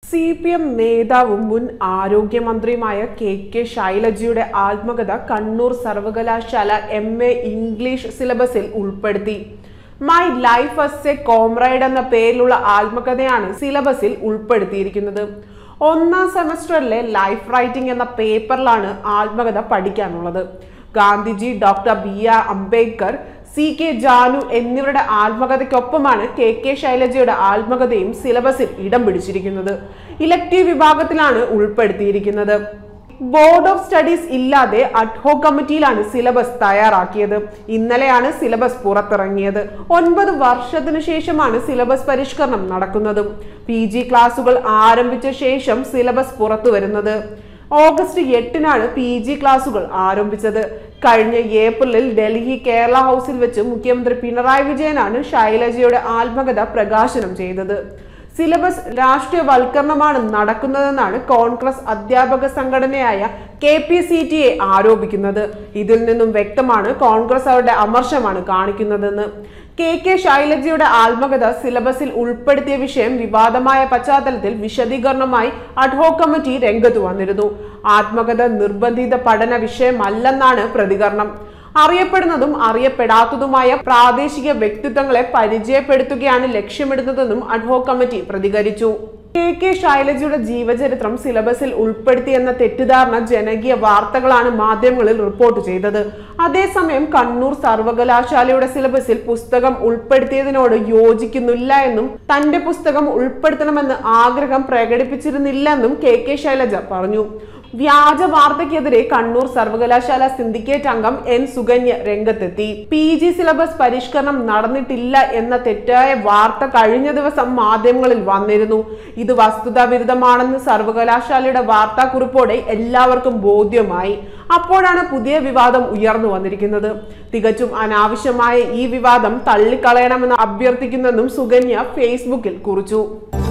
C P M നേതാവും മുൻ ആരോഗ്യമന്ത്രിയുമായ K K ശൈലജയുടെ ആത്മകഥ കണ്ണൂർ സർവകലാശാല എം എ ഇംഗ്ലീഷ് സിലബസിൽ ഉൾപ്പെടുത്തി my life as a comrade എന്ന പേരിലുള്ള ആത്മകഥയാണ് സിലബസിൽ ഉൾപ്പെടുത്തിയിരിക്കുന്നത് ഒന്നാം സെമസ്റ്ററിലെ ലൈഫ് റൈറ്റിംഗ് എന്ന പേപ്പറിലാണ് ആത്മകഥ പഠിക്കാനുള്ളത് Gandhiji doctor B R Ambedkar C K Janu എന്നിവരുടെ ആത്മകഥയ്ക്കൊപ്പമാണ് കെ കെ ശൈലജയുടെ ആത്മകഥയും സിലബസിൽ ഇടം പിടിച്ചിരിക്കുന്നത് ഇലക്ടീവ് വിഭാഗത്തിലാണ് ഉൾപ്പെടുത്തിയിരിക്കുന്നത് ബോർഡ് ഓഫ് സ്റ്റഡീസ് ഇല്ലാതെ അഡ്ഹോ കമ്മിറ്റിയിലാണ് സിലബസ് തയ്യാറാക്കിയത് ഇന്നലെയാണ് സിലബസ് പുറത്തിറങ്ങിയത് ഒൻപത് വർഷത്തിനു ശേഷമാണ് സിലബസ് പരിഷ്കരണം നടക്കുന്നതും പി ജി ക്ലാസുകൾ ആരംഭിച്ച ശേഷം സിലബസ് പുറത്തു വരുന്നത് ഓഗസ്റ്റ് എട്ടിനാണ് പി ജി ക്ലാസുകൾ ആരംഭിച്ചത് കഴിഞ്ഞ ഏപ്രിലിൽ ഡൽഹി കേരള ഹൗസിൽ വെച്ച് മുഖ്യമന്ത്രി പിണറായി വിജയനാണ് ശൈലജയുടെ ആത്മകഥ പ്രകാശനം ചെയ്തത് സിലബസ് രാഷ്ട്രീയവൽക്കരണമാണ് നടക്കുന്നതെന്നാണ് കോൺഗ്രസ് അധ്യാപക സംഘടനയായ K P C T A ആരോപിക്കുന്നത് ഇതിൽ നിന്നും വ്യക്തമാണ് കോൺഗ്രസ് അവരുടെ അമർഷമാണ് കാണിക്കുന്നതെന്ന് കെ കെ ശൈലജയുടെ ആത്മകഥ സിലബസിൽ ഉൾപ്പെടുത്തിയ വിഷയം വിവാദമായ പശ്ചാത്തലത്തിൽ വിശദീകരണമായി അഡ്ഹോ കമ്മിറ്റി രംഗത്ത് വന്നിരുന്നു ആത്മകഥ നിർബന്ധിത പഠന വിഷയമല്ലെന്നാണ് പ്രതികരണം അറിയപ്പെടുന്നതും അറിയപ്പെടാത്തതുമായ പ്രാദേശിക വ്യക്തിത്വങ്ങളെ പരിചയപ്പെടുത്തുകയാണ് ലക്ഷ്യമിടുന്നതെന്നും അഡ്ഹോ കമ്മിറ്റി പ്രതികരിച്ചു കെ കെ ശൈലജയുടെ ജീവചരിത്രം സിലബസിൽ ഉൾപ്പെടുത്തിയെന്ന തെറ്റിദ്ധാരണ ജനകീയ വാർത്തകളാണ് മാധ്യമങ്ങളിൽ റിപ്പോർട്ട് ചെയ്തത് അതേസമയം കണ്ണൂർ സർവകലാശാലയുടെ സിലബസിൽ പുസ്തകം ഉൾപ്പെടുത്തിയതിനോട് യോജിക്കുന്നില്ല എന്നും തന്റെ പുസ്തകം ഉൾപ്പെടുത്തണമെന്ന് ആഗ്രഹം പ്രകടിപ്പിച്ചിരുന്നില്ലെന്നും കെ കെ ശൈലജ പറഞ്ഞു വ്യാജ വാർത്തയ്ക്കെതിരെ കണ്ണൂർ സർവകലാശാല സിൻഡിക്കേറ്റ് അംഗം എൻ സുകന്യ രംഗത്തെത്തി പി ജി സിലബസ് പരിഷ്കരണം നടന്നിട്ടില്ല എന്ന തെറ്റായ വാർത്ത കഴിഞ്ഞ ദിവസം മാധ്യമങ്ങളിൽ വന്നിരുന്നു ഇത് വസ്തുതാ വിരുദ്ധമാണെന്ന് സർവകലാശാലയുടെ വാർത്താക്കുറിപ്പോടെ എല്ലാവർക്കും ബോധ്യമായി അപ്പോഴാണ് പുതിയ വിവാദം ഉയർന്നു വന്നിരിക്കുന്നത് തികച്ചും അനാവശ്യമായ ഈ വിവാദം തള്ളിക്കളയണമെന്ന് അഭ്യർത്ഥിക്കുന്നെന്നും സുകന്യ ഫേസ്ബുക്കിൽ കുറിച്ചു